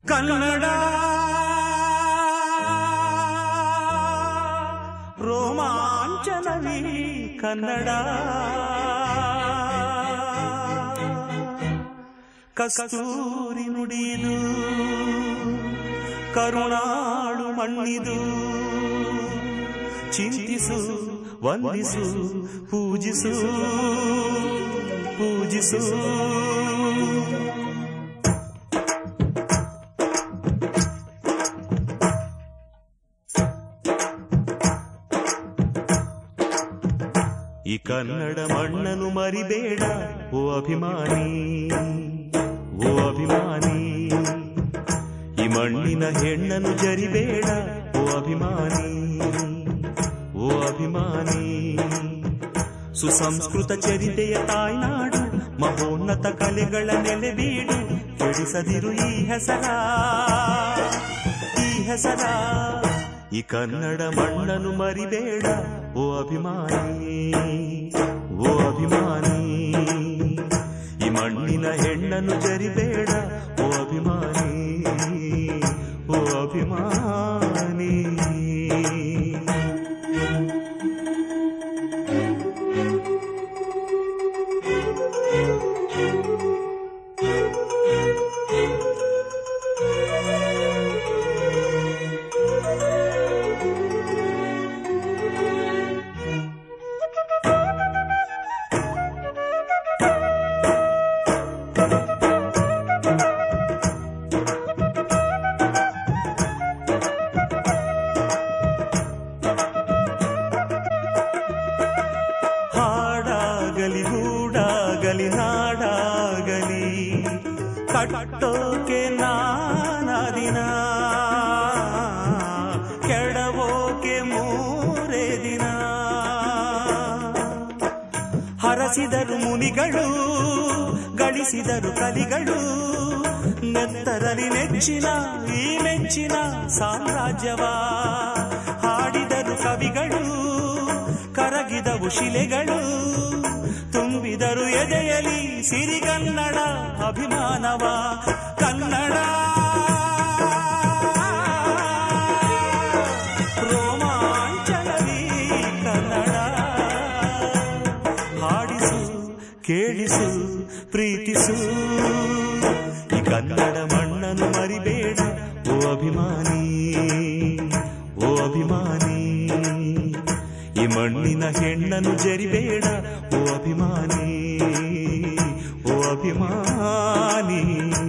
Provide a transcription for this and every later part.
ಕನ್ನಡ ರೋಮಾಂಚನವೀ ಕನ್ನಡ ಕಸ್ತೂರಿ ನುಡಿದು ಕರುಣಾಳು ಮಣ್ಣಿದು ಚಿಂತಿಸು ವಂದಿಸು ಪೂಜಿಸು ಪೂಜಿಸು ಈ ಕನ್ನಡ ಮಣ್ಣನ್ನು ಮರಿಬೇಡ ಓ ಅಭಿಮಾನಿ ಓ ಅಭಿಮಾನಿ ಈ ಮಣ್ಣಿನ ಹೆಣ್ಣನ್ನು ಜರಿಬೇಡ ಓ ಅಭಿಮಾನಿ ಓ ಅಭಿಮಾನಿ ಸುಸಂಸ್ಕೃತ ಚರಿತೆಯ ತಾಯ್ನಾಡು ಮಹೋನ್ನತ ಕಲೆಗಳ ನೆಲೆಬೀಡು ಕೆಡಿಸದಿರು ಈ ಹೆಸರ ಈ ಹೆಸರ ಈ ಕನ್ನಡ ಮಣ್ಣನ್ನು ಮರಿಬೇಡ ಓ ಅಭಿಮಾನಿ ಓ ಅಭಿಮಾನಿ ಈ ಮಣ್ಣಿನ ಹೆಣ್ಣನ್ನು ಜರಿಬೇಡ ಓ ಅಭಿಮಾನಿ ಓ ಅಭಿಮಾನಿ ಹಾಡಾಗಲಿ ಗೂಡಾಗಲಿ ನಾಡಾಗಲಿ ಕಟ್ಟೋಕೆ ನಾನದಿನ ಕೆಡವೋಕೆ ಮೂರೇ ದಿನ ಹರಸಿದರು ಮುನಿಗಳು ಗಳಿಸಿದರು ಕಲಿಗಳು ನೆತ್ತರಲಿ ನೆಚ್ಚಿನ ಈ ಮೆಚ್ಚಿನ ಸಾಮ್ರಾಜ್ಯವ ಹಾಡಿದರು ಕವಿಗಳು ಕರಗಿದವು ಶಿಲೆಗಳು ತುಂಬಿದರು ಎದೆಯಲಿ ಸಿರಿಗನ್ನಡ ಅಭಿಮಾನವ ಕನ್ನಡ ರೋಮಾಂಚನವೀ ಕನ್ನಡ ಹಾಡಿಸು ಕೇಳಿಸು ಪ್ರೀತಿಸು ಈ ಕನ್ನಡ ಮಣ್ಣನ್ನು ಮರಿಬೇಡ ಓ ಅಭಿಮಾನಿ ಓ ಅಭಿಮಾನಿ ಈ ಮಣ್ಣಿನ ಹೆಣ್ಣನ್ನು ಜರಿಬೇಡ ಓ ಅಭಿಮಾನಿ ಓ ಅಭಿಮಾನಿ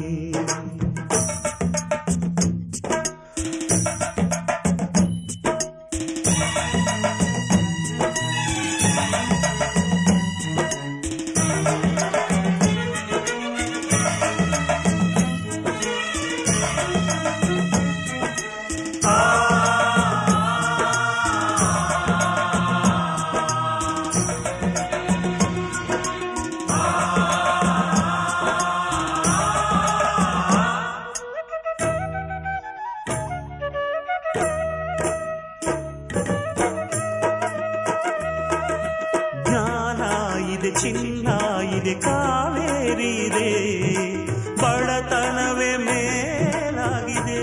ಜ್ಞಾನ ಇದೆ ಚಿನ್ನ ಇದೆ ಕಾವೇರಿ ಇದೆ ಬಡತನವೇ ಮೇಲಾಗಿದೆ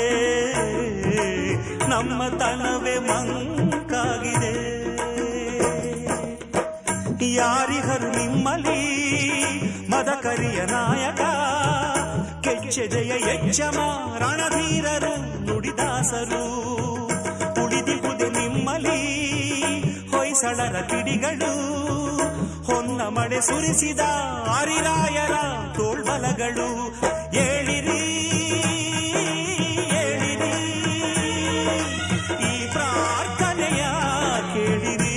ನಮ್ಮ ತನವೇ ಮಂಕಾಗಿದೆ ಯಾರಿಗರು ನಿಮ್ಮಲಿ ಮದಕರಿಯ ನಾಯಕ ಕೆಚ್ಚೆ ಜಯ ಯಜ್ಜಮ ರಣಧೀರರು ನುಡಿದಾಸರು ಉಳಿದಿಹುದೆ ನಿಮ್ಮಲಿ ಹೊಯ್ಸಳರ ಕಿಡಿಗಳು ಹೊನ್ನ ಮಳೆ ಸುರಿಸಿದ ಹರಿರಾಯರ ತೋಳ್ಬಲಗಳು ಏಳಿರಿ ಏಳಿರಿ ಈ ಪ್ರಾರ್ಥನೆಯ ಕೇಳಿರಿ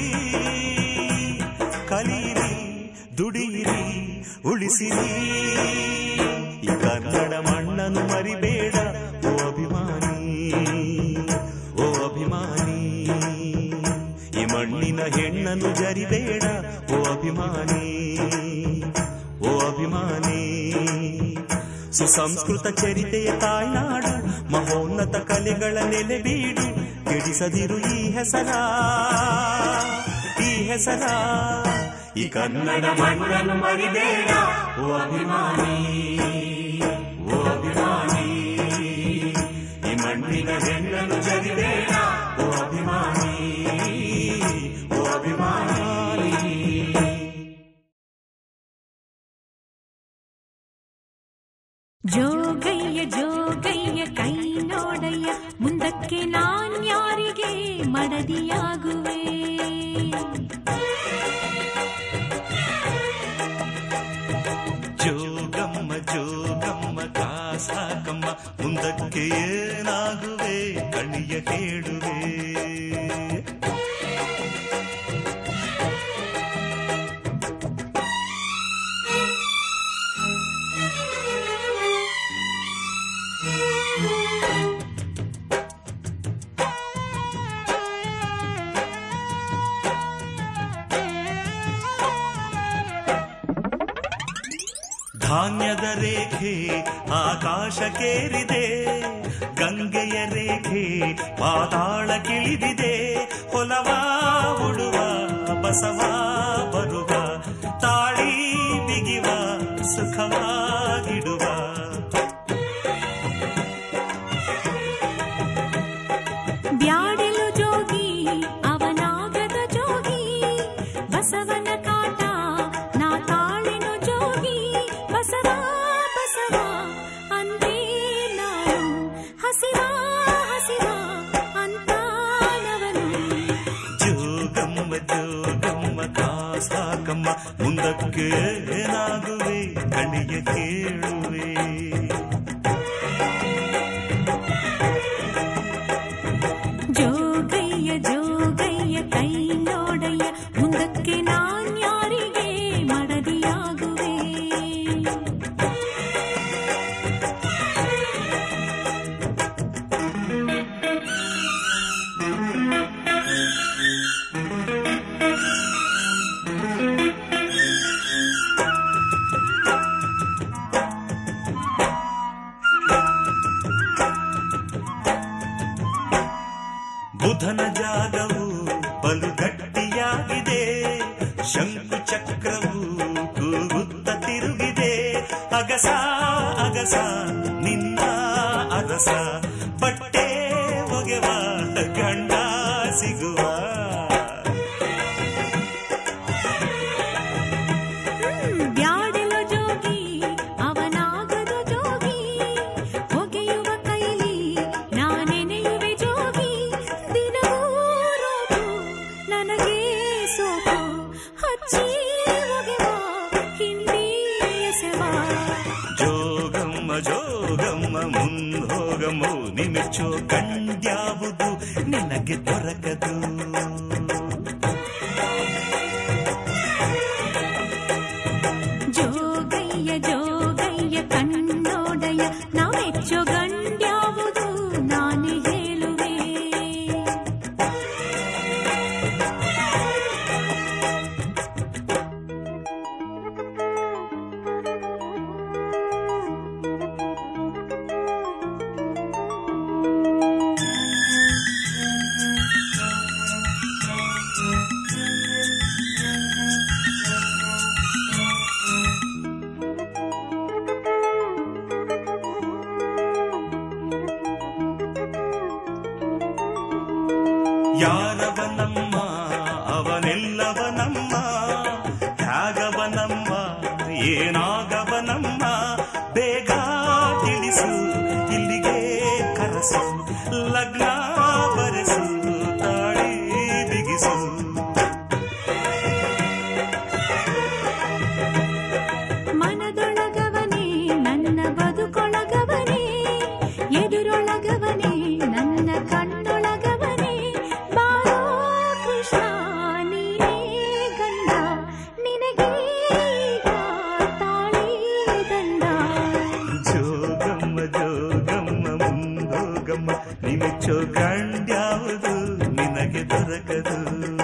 ಕಲಿಯಿರಿ ದುಡಿಯಿರಿ ಉಳಿಸಿರಿ ಈ ಕನ್ನಡ ಮಣ್ಣನ್ನು ಮರಿಬೇಡ ಓ ಅಭಿಮಾನಿ ಓ ಅಭಿಮಾನಿ ಈ ಮಣ್ಣಿನ ಹೆಣ್ಣನ್ನು ಜರಿಬೇಡ ಓ ಅಭಿಮಾನಿ ಓ ಅಭಿಮಾನಿ ಸುಸಂಸ್ಕೃತ ಚರಿತೆಯ ತಾಯ್ನಾಡು ಮಹೋನ್ನತ ಕಲೆಗಳ ನೆಲೆಬೀಡು ಕೆಡಿಸದಿರು ಈ ಹೆಸರ ಈ ಹೆಸರ ಈ ಕನ್ನಡ ಮಣ್ಣನ್ನು ಮರಿಬೇಡ ಓ ಅಭಿಮಾನಿ ಓ ಅಭಿಮಾನಿ ಹೆಣ್ಣಿನ ಹೆಣ್ಣನ್ನು ಜರಿಬೇಡ ಓ ಅಭಿಮಾನಿ ಓ ಅಭಿಮಾನಿ ಜೋಗಯ್ಯ ಜೋಗಯ್ಯ ಕೈ ನೋಡಯ್ಯ ಮುಂದಕ್ಕೆ ನಾನ್ಯಾರಿಗೆ ಮಡದಿಯಾಗುವೆ ಜೋಗಮ್ಮ ಜೋಗಮ್ಮ ಕಾಸಾಕಮ್ಮ ಮುಂದಕ್ಕೆ ಏನಾಗುವೆ ಕಣಿಯ ಕೇಳುವೆ ಧಾನ್ಯದ ರೇಖೆ ಆಕಾಶಕ್ಕೇರಿದೆ ಗಂಗೆಯ ರೇಖೆ ಪಾತಾಳ ಕಿಳಿದಿದೆ ಹೊಲವ ಉಡುವ ಬಸವ ಬರುವ ತಾಳಿ ಬಿಗಿವ ಸುಖವಾಗಿಡುವ ಬ್ಯಾಡೆಲು ಜೋಗಿ ಅವನಾಗದ ಜೋಗಿ ಬಸವನ ಕಾಟ ನಾ ತಾಳೆನು ಜೋಗಿ ಬಸವ ಬಸವ ಅಂದೇ ನಾನು ಹಸಿವ ಹಸಿವ ಅಂತಾನವನು ಜೋಗಮ್ಮ ಜೋಗಮ್ಮ ಕಾಸಾಕಮ್ಮ ಮುಂದಕ್ಕೆ ಏನಾಗುವೆ ಕಣಿಯ ಕೇಳುವೆ ಜೋಗಯ್ಯ ಜೋಗಯ್ಯ ಕೈ ನೋಡಯ್ಯ ಮುಂದಕ್ಕೆ ನಾನ್ಯಾರಿಗೆ ಮಡದಿಯಾಗುವೆ ಬುಧನ ಜಾಗವು ಬಲು ಗಟ್ಟಿಯಾಗಿದೆ ಶಂಕು ಚಕ್ರವು ಕೂಗುತ್ತ ತಿರುಗಿದೆ ಅಗಸ ಅಗಸ ನಿನ್ನ ಅಗಸ ಬಟ್ಟೆ ಒಗೆವ ಗಂಡ ಸಿಗುವ ಹ್ಮ್, ಬ್ಯಾಡೆಲು ಜೋಗಿ ಅವನಾಗದ ಜೋಗಿ ಒಗೆಯುವ ಕೈಲಿ ನಾನೆನೆಯುವೆ ಜೋಗಿ ದಿನವೂ ರೋಗು ನನಗೆ ಸೋಕು ಹಚ್ಚಿ ಒಗೆವ ಹಿಂಡಿ ಎಸೆವ ಜೋಗಮ್ಮ ಜೋಗಮ್ಮ ಮುಂದೋಗಮ್ಮ ನಿಮಿಚ್ಚೋ ಕಂಡ್ಯಾವುದು ನಿನಗೆ ದೊರಕದು ಜೋಗಯ್ಯ ಜೋಗಯ್ಯ ಕಣ್ಣೋಡಯ್ಯ ನಾವೆಚ್ಚೋ ಗಂಡ್ಯಾವುದು ನಾನು ಹೇಳುವೆ ಯಾರವನಮ್ಮ ಅವನೆಲ್ಲವನಮ್ಮ ತ್ಯಾಗವನಮ್ಮ ಏನಾಗವನಮ್ಮ ಬೇಗ ತಿಳಿಸು ಇಲ್ಲಿಗೆ ಕರಸು ಲಗ್ನ ಬರೆಸು ತಾಳಿ ಬಿಗಿಸು ಮನದೊಳಗವನೇ ನನ್ನ ಬದುಕೊಳಗವನೇ ಎದುರೊಳಗವನೇ ನನ್ನ ಕಣ್ಣೊಳಗವನೇ ಬಾರೋ ಕೃಷ್ಣ ನೀನೇ ಗಂಡ ನಿನಗೆ ಈಗ ತಾಳಿ ದಂಡ ಜೋಗಮ್ಮ ಜೋಗಮ್ಮ ಮುಂದೋಗಮ್ಮ ನಿಮಿಚ್ಚೋ ಕಂಡ್ಯಾವುದು ನಿನಗೆ ದೊರಕದು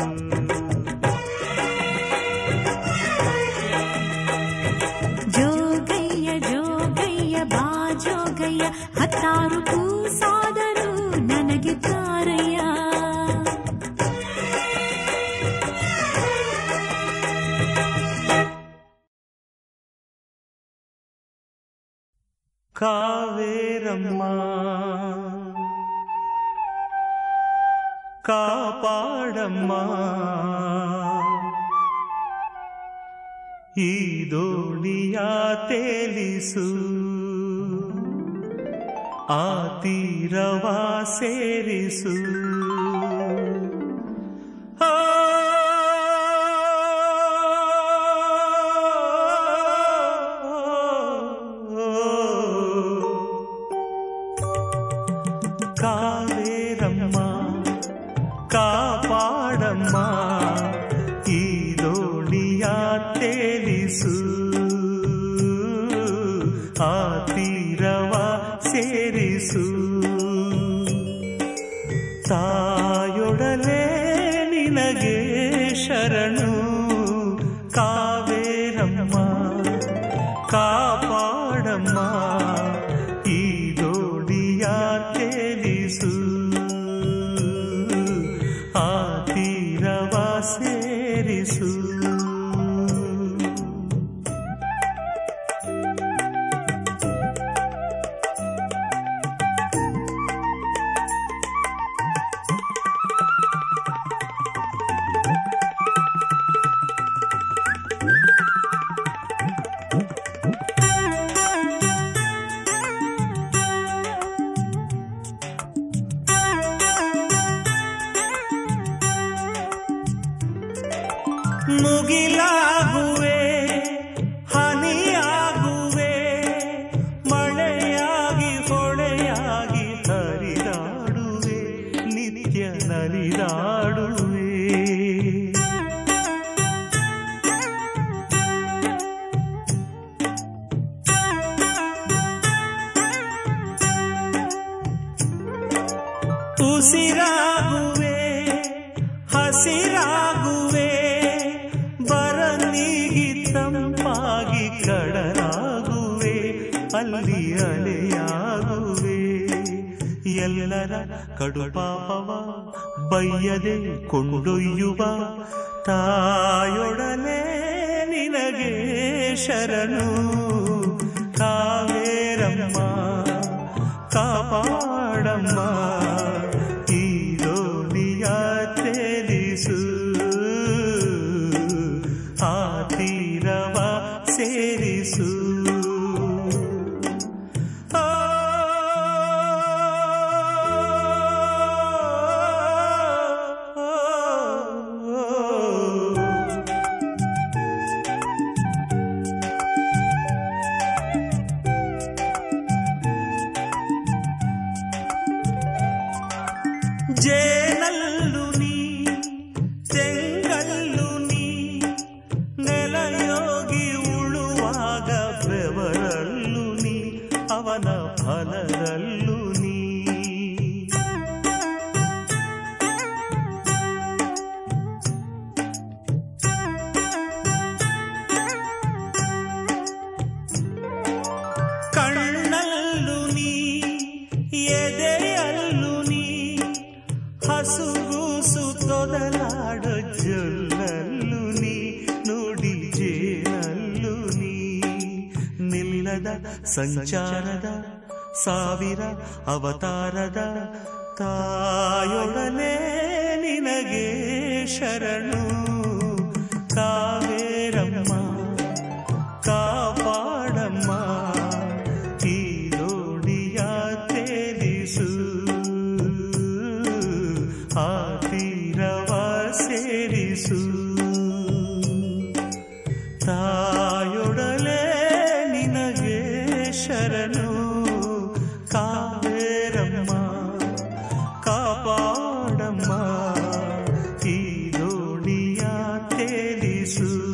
ಜೋಗಯ್ಯ ಜೋಗಯ್ಯ ಬಾ ಜೋಗಯ್ಯ ಹತ್ತಾರು ಕೂಸಾದರೂ ನನಗೆ ತಾರಯ್ಯ ಕಾವೇರಮ್ಮ ಕಾಪಾಡಮ್ಮ ಈ ದೋಣಿಯ ತೇಲಿಸು ಆ ತೀರವ ಸೇರಿಸು ಆ ಕಾವೇರಮ್ಮ ಕಾಪಾಡಮ್ಮ ಈ ದೋಣಿಯ ತೇಲಿಸು ಆ ತೀರವ ಸೇರಿಸು ತಾಯೊಡಲೆ ನಿನಗೆ ಶರಣು ಕಾವೇರಮ್ಮ ಕಾಪಾಡಮ್ಮ ಈ ದೋಡಿಯ ತೇಲಿಸು ಆ ತೀರವ ಸೇರಿಸು ಮುಗಿಲಾಗುವೆ ಹನಿಯಾಗುವೆ ಮಳೆಯಾಗಿ ಹೊಳೆಯಾಗಿ ಹರಿದಾಡುವೆ ನಿತ್ಯ ನಲಿದಾಡುವೆ ಉಸಿರಾಗುವೆ ಹಸಿರಾಗುವೆ ಬರ ನೀಗಿ ತಂಪಾಗಿ ಕಡಲಾಗುವೆ ಅಲ್ಲಿ ಅಲೆಯಾಗುವೆ ಎಲ್ಲರ ಕಡುಪಾಪವ ಬಯ್ಯದೆ ಕೊಂಡೊಯ್ಯುವ ತಾಯೊಡನೆ ನಿನಗೆ ಶರಣು ಕಾವೇರಮ್ಮ ಕಾಪಾಡಮ್ಮ ಈ ದೋಣಿಯ ತೇಲಿಸು ಆ ತೀರವ ಸೇರಿಸು ಆ ಜೇನಲ್ಲು ನೀ ತೆಂಗಲ್ಲು ನೀ ನೆಲಯೋಗಿ ಉಳುವಾಗ ಬೆವರಲ್ಲು ನೀ ಅವನ ಫಲದಲ್ಲೂ ನೀ ಕಣ್ಣಲ್ಲು ನೀ ಎದೆಯಲ್ಲು ನೀ ಹಸುಗೂಸು ತೊದಲಾಡ ಜೊಲ್ಲಲ್ಲು ನೀ ನುಡಿ ಜೇನಲ್ಲು ನೀ ನಿಲ್ಲದ ಸಂಚಾರದ ಸಾವಿರ ಅವತಾರದ ತಾಯೊಡನೆ ನಿನಗೆ ಶರಣು ಕಾವೇರಮ್ಮ ಕಾಪಾಡಮ್ಮ ಈ ದೋಣಿಯ ತೇಲಿಸು ಆ ತೀರವ ಸೇರಿಸು ತಾಯೊಡಲೆ ನಿನಗೆ ಶರಣು ಕಾವೇರಮ್ಮ ಕಾಪಾಡಮ್ಮ ಈ ದೋಣಿಯ ತೇಲಿಸು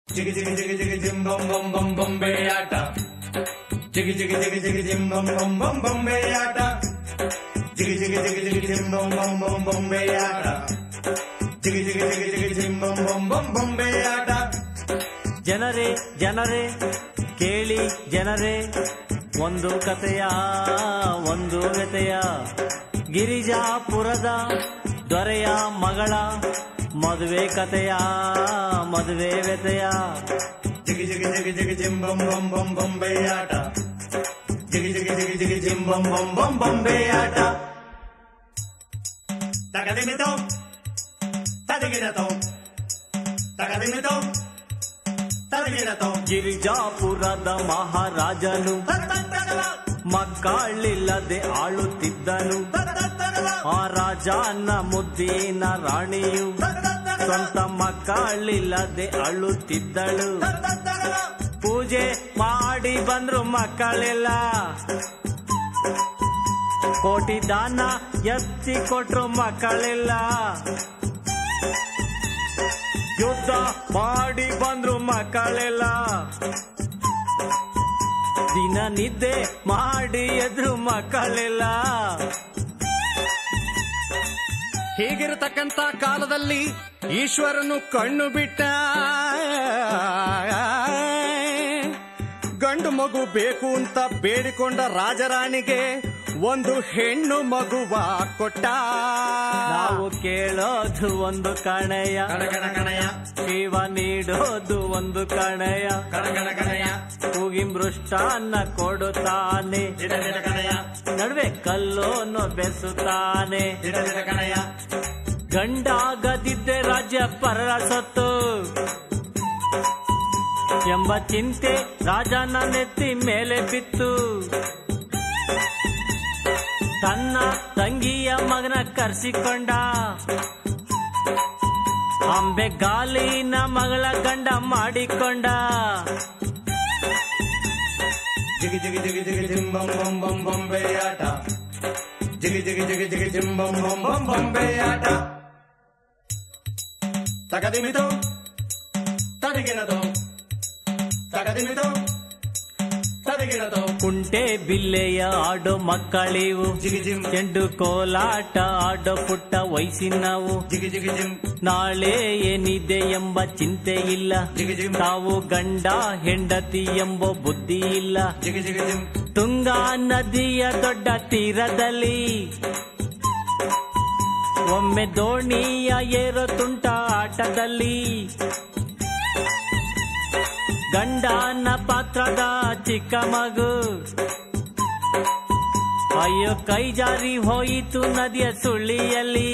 ಜಿಗಿ ಜಿಗಿ ಜಿಗಿ ಜಿಗಿ ಜಿಮ್ ಬಂ ಬಂ ಬಂ ಬೊಂಬೆ ಆಟ ಜಿಗಿ ಜಿಗಿ ಜಿಗಿ ಜಿಗಿ ಜಿಮ್ ಬಂ ಬಂ ಬಂ ಬೊಂಬೆ ಆಟ ಜಿಗಿ ಜಿಗಿ ಜಿಗಿ ಜಿಗಿ ಜಿಮ್ ಬಂ ಬಂ ಬಂ ಬೊಂಬೆ ಆಟ ಜಿಗಿ ಜಿಗಿ ಜಿಗಿ ಜಿಗಿ ಜಿಮ್ ಬಂ ಬಂ ಬಂ ಬೊಂಬೆ ಆಟ ಜನರೇ ಜನರೇ ಕೇಳಿ ಜನರೇ ಒಂದು ಕಥೆಯ ಒಂದು ವ್ಯತೆಯ ಗಿರಿಜಾಪುರದ ದೊರೆಯ ಮಗಳ ಮದುವೆ ಕಥೆಯ ಮದುವೆ ವ್ಯತೆಯ ಜಿಗಿ ಜಿಗಿ ಜಿಗಿ ಜಿಗಿ ಜಿಮ್ ಬಂ ಬಂ ಬಂ ಬೊಂಬೆ ಆಟ ಜಿಗಿ ಜಿಗಿ ಜಿಗಿ ಜಿಗಿ ಜಿಮ್ ಬಂ ಬಂ ಬಂ ಬೊಂಬೆ ಆಟ ತಗದಿಮಿತೋ ತದಗಿಡತೋ ತಗದಿಮಿತೋ ತದಗಿಡತೋ ಗಿರಿಜಾಪುರದ ಮಹಾರಾಜನು ಮಕ್ಕಳಿಲ್ಲದೆ ಆಳುತ್ತಿದ್ದನು ಆ ರಾಜನ ಮುದ್ದಿನ ರಾಣಿಯು ಸ್ವಂತ ಮಕ್ಕಳಿಲ್ಲದೆ ಅಳುತ್ತಿದ್ದಳು ಪೂಜೆ ಮಾಡಿ ಬಂದ್ರು ಮಕ್ಕಳಿಲ್ಲ ಕೋಟಿ ದಾನ ಎತ್ತಿ ಕೊಟ್ರು ಮಕ್ಕಳಿಲ್ಲ ಯುದ್ಧ ಮಾಡಿ ಬಂದ್ರು ಮಕ್ಕಳಿಲ್ಲ ದಿನ ನಿದ್ದೆ ಮಾಡಿ ಎದ್ರು ಮಕ್ಕಳಿಲ್ಲ ಹೀಗಿರತಕ್ಕಂತ ಕಾಲದಲ್ಲಿ ಈಶ್ವರನು ಕಣ್ಣು ಬಿಟ್ಟ ಗಂಡು ಮಗು ಬೇಕು ಅಂತ ಬೇಡಿಕೊಂಡ ರಾಜರಾಣಿಗೆ ಒಂದು ಹೆಣ್ಣು ಮಗುವ ಕೊಟ್ಟ ನಾವು ಕೇಳೋದು ಒಂದು ಕಣೆಯ ಕಣಗಣ ಕಣಯ ಶಿವ ನೀಡೋದು ಒಂದು ಕಣೆಯ ಕಣಗಣ ಕಣಯ ಕೂಗಿ ಮೃಷ್ಟಾನ್ನ ಕೊಡುತ್ತಾನೆ ದಿಡ ದಿಡ ಕಣಯ ನಡುವೆ ಕಲ್ಲೋನು ಬೆಸುತ್ತಾನೆ ದಿಡ ದಿಡ ಕಣಯ ಗಂಡಾಗದಿದ್ದೆ ರಾಜ್ಯ ಪರರ ಸೊತ್ತು ಎಂಬ ಚಿಂತೆ ರಾಜನ ನೆತ್ತಿ ಮೇಲೆ ಬಿತ್ತು ತನ್ನ ತಂಗಿಯ ಮಗನ ಕರ್ಸಿಕೊಂಡ ಅಂಬೆ ಗಾಲಿನ ಮಗಳ ಗಂಡ ಮಾಡಿಕೊಂಡ ಜಿಗಿ ಜಿಗಿ ಜಿಗಿ ಜಿಗಿ ಜಿಮ್ ಬಂ ಬಂ ಬಂ ಬೊಂಬೆ ಆಟ ಜಿಗಿ ಜಿಗಿ ಜಿಗಿ ಜಿಗಿ ಜಿಮ್ ಬಂ ಬಂ ಬಂ ಬೊಂಬೆ ಆಟ ತಗದಿಮಿತೋ ತದಿಗಿಡದೋ ತಗದಿಮಿತೋ ತದಿಗಿಡದೋ ಕುಂಟೆ ಬಿಲ್ಲೆಯ ಆಡೋ ಮಕ್ಕಳಿವು ಜಿಗಿ ಜಿಮ್ ಚೆಂಡು ಕೋಲಾಟ ಆಡೋ ಪುಟ್ಟ ವಯಸ್ಸಿನವು ಜಿಗಿ ಜಿಗಿ ಜಿಮ್ ನಾಳೆ ಏನಿದೆ ಎಂಬ ಚಿಂತೆ ಇಲ್ಲ ಜಿಗಿ ಜಿಮ್ ತಾವು ಗಂಡ ಹೆಂಡತಿ ಎಂಬ ಬುದ್ಧಿ ಇಲ್ಲ ಜಿಗಿ ಜಿಗಿ ಜಿಮ್ ತುಂಗಾ ನದಿಯ ದೊಡ್ಡ ತೀರದಲ್ಲಿ ಒಮ್ಮೆ ದೋಣಿಯ ಏರೋ ತುಂಟ ಆಟದಲ್ಲಿ ಗಂಡನ ಪಾತ್ರದ ಚಿಕ್ಕ ಮಗು ಅಯ್ಯೋ ಕೈ ಜಾರಿ ಹೋಯಿತು ನದಿಯ ಸುಳಿಯಲ್ಲಿ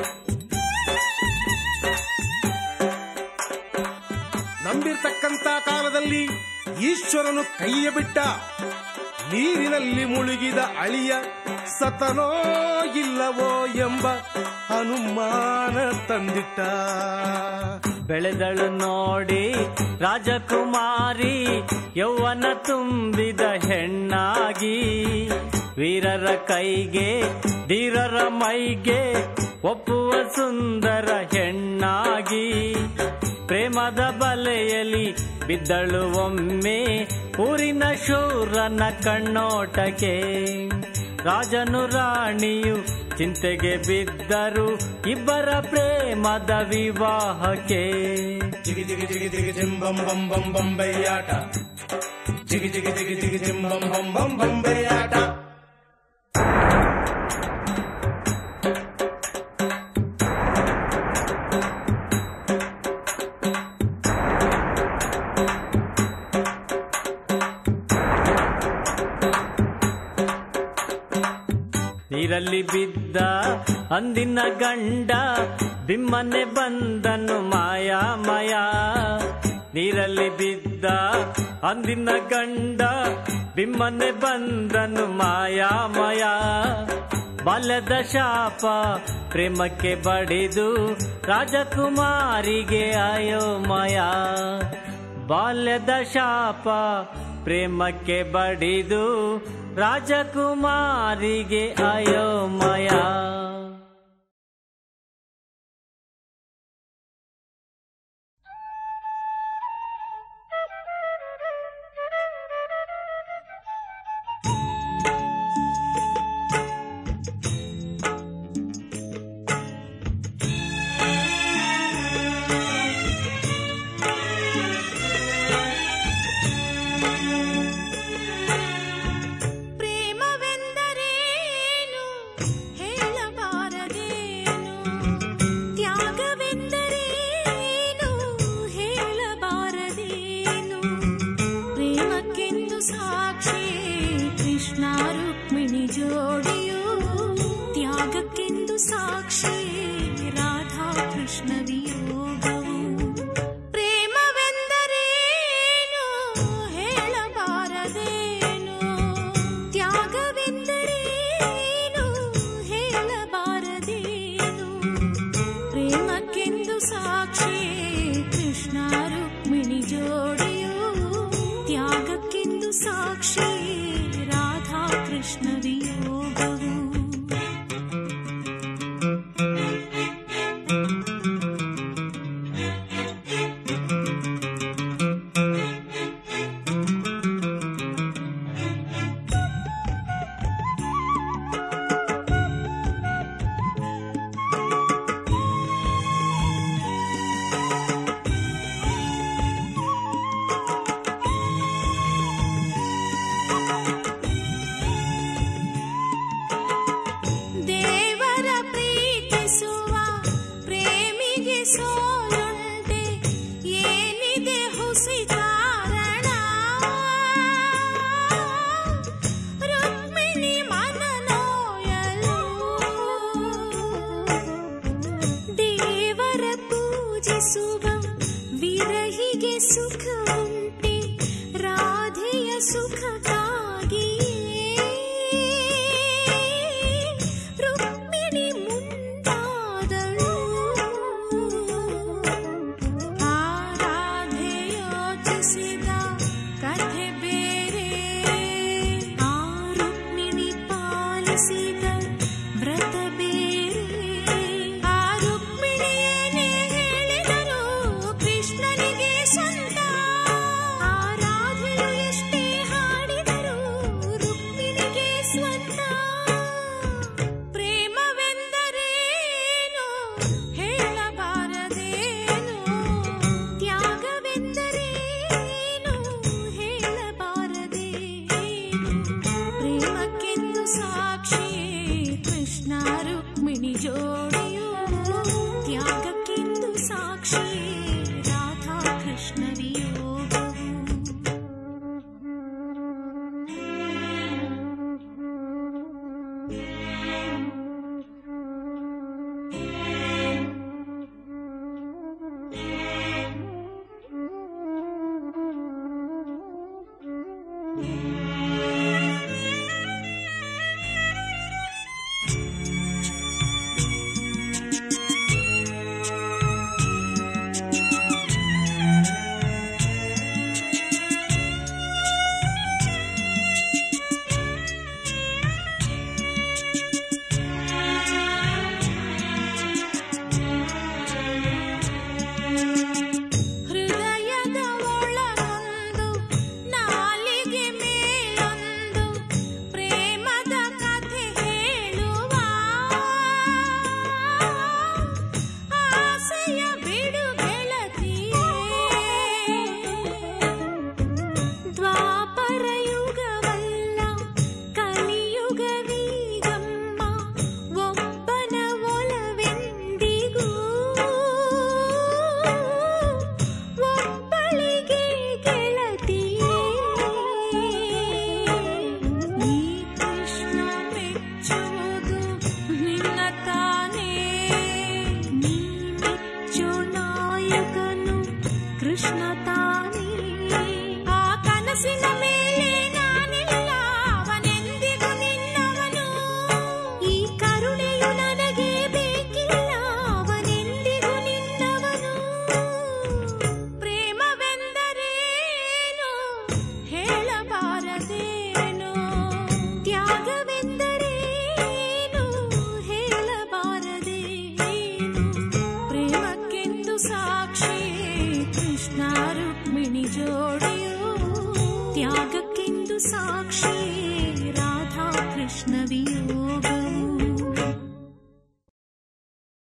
ನಂಬಿರ್ತಕ್ಕಂತ ಕಾಲದಲ್ಲಿ ಈಶ್ವರನು ಕೈಯ ಬಿಟ್ಟ ನೀರಿನಲ್ಲಿ ಮುಳುಗಿದ ಅಳಿಯ ಸತನೋ ಇಲ್ಲವೋ ಎಂಬ ಅನುಮಾನ ತಂದಿಟ್ಟ ಬೆಳೆದಳು ನೋಡಿ ರಾಜಕುಮಾರಿ ಯೌವನ ತುಂಬಿದ ಹೆಣ್ಣಾಗಿ ವೀರರ ಕೈಗೆ ಧೀರರ ಮೈಗೆ ಒಪ್ಪುವ ಸುಂದರ ಹೆಣ್ಣಾಗಿ ಪ್ರೇಮದ ಬಲೆಯಲ್ಲಿ ಬಿದ್ದಳು ಒಮ್ಮೆ ಊರಿನ ಶೂರನ ಕಣ್ಣೋಟಕ್ಕೆ ರಾಜನು ರಾಣಿಯು ಚಿಂತೆಗೆ ಬಿದ್ದರು ಇಬ್ಬರ ಪ್ರೇಮದ ವಿವಾಹಕ್ಕೆ ಜಿಗಿ ಜಿಗಿ ಜಿಗಿ ಜಿಗಿ ಜಿಮ್ ಬಂ ಬಂ ಬಂ ಬೊಂಬೆ ಆಟ ಜಿಗಿ ಜಿಗಿ ಜಿಗಿ ಜಿಗಿ ಜಿಮ್ ಬಂ ಬಂ ಬಂ ಬೊಂಬೆ ಆಟ ನೀರಲ್ಲಿ ಬಿದ್ದ ಅಂದಿನ ಗಂಡ ಬಿಮ್ಮನೆ ಬಂದನು ಮಾಯಾ ಮಾಯ ನೀರಲ್ಲಿ ಬಿದ್ದ ಅಂದಿನ ಗಂಡ ಬಿಮ್ಮನೆ ಬಂದನು ಮಾಯಾ ಮಾಯ ಬಾಲ್ಯದ ಶಾಪ ಪ್ರೇಮಕ್ಕೆ ಬಡಿದು ರಾಜಕುಮಾರಿಗೆ ಅಯೋಮಯ ಬಾಲ್ಯದ ಶಾಪ ಪ್ರೇಮಕ್ಕೆ ಬಡಿದು ರಾಜಕುಮಾರಿಗೆ ಅಯೋಮಯ ವಿರಹಿಗೆ ಸುಖ ಉಂಟೆ ರಾಧೆಯ ಸುಖಕ್ಕಾಗಿಯೇ ರುಕ್ಮಿಣಿ ಮುಂದಾದಳು ಆ ರಾಧೆ ಯೋಚಿಸಿದ ಕಥೆ ಬೇರೆ ಆ ರುಕ್ಮಿಣಿ ಪಾಲಿಸಿದ ವ್ರತ ಬೇರೆ ಆ ರುಕ್ಮಿಣಿಯೇನೇ ಹೇಳಿದರು ಕೃಷ್ಣನಿಗೆ ಸ್ವಂತ ಆ ರಾಧೆಯು ಎಷ್ಟೇ ಹಾಡಿದರು ರುಕ್ಮಿಣಿಗೆ ಸ್ವಂತ ಪ್ರೇಮವೆಂದರೇನು ಹೇಳಬಾರದೇನು ತ್ಯಾಗವೆಂದರೇನು ಹೇಳಬಾರದೇನು ಪ್ರೇಮಕ್ಕೆಂದು ಸಾಕ್ಷಿಯೇ ಕೃಷ್ಣ ರುಕ್ಮಿಣಿ ಜೋಡಿಯು ತ್ಯಾಗಕ್ಕೆಂದು ಸಾಕ್ಷಿಯೇ ರಾಧಾ ಕೃಷ್ಣ ವಿಯೋಗವು ಹೃದಯದ ಒಳಗೊಂದು ನಾಲಿಗೆ ಮೇಲೊಂದು ಪ್ರೇಮದ ಕಥೆ ಹೇಳುವ ಆಸೆಯ ಬಿಡು ಗೆಳತಿಯೇ ದ್ವಾಪರ ಯುಗವಲ್ಲ ಕಲಿಯುಗವೀಗಮ್ಮ ಒಬ್ಬನ ಒಲವೆಂದಿಗೂ ಒಬ್ಬಳಿಗೆ ಗೆಳತಿಯೇ ಈ ಕೃಷ್ಣ ಮೆಚ್ಚುವುದು ನಿನ್ನ ತಾನೇ ನೀ ಮೆಚ್ಚೋ ನಾಯಕನು ಕೃಷ್ಣ ತಾನೇ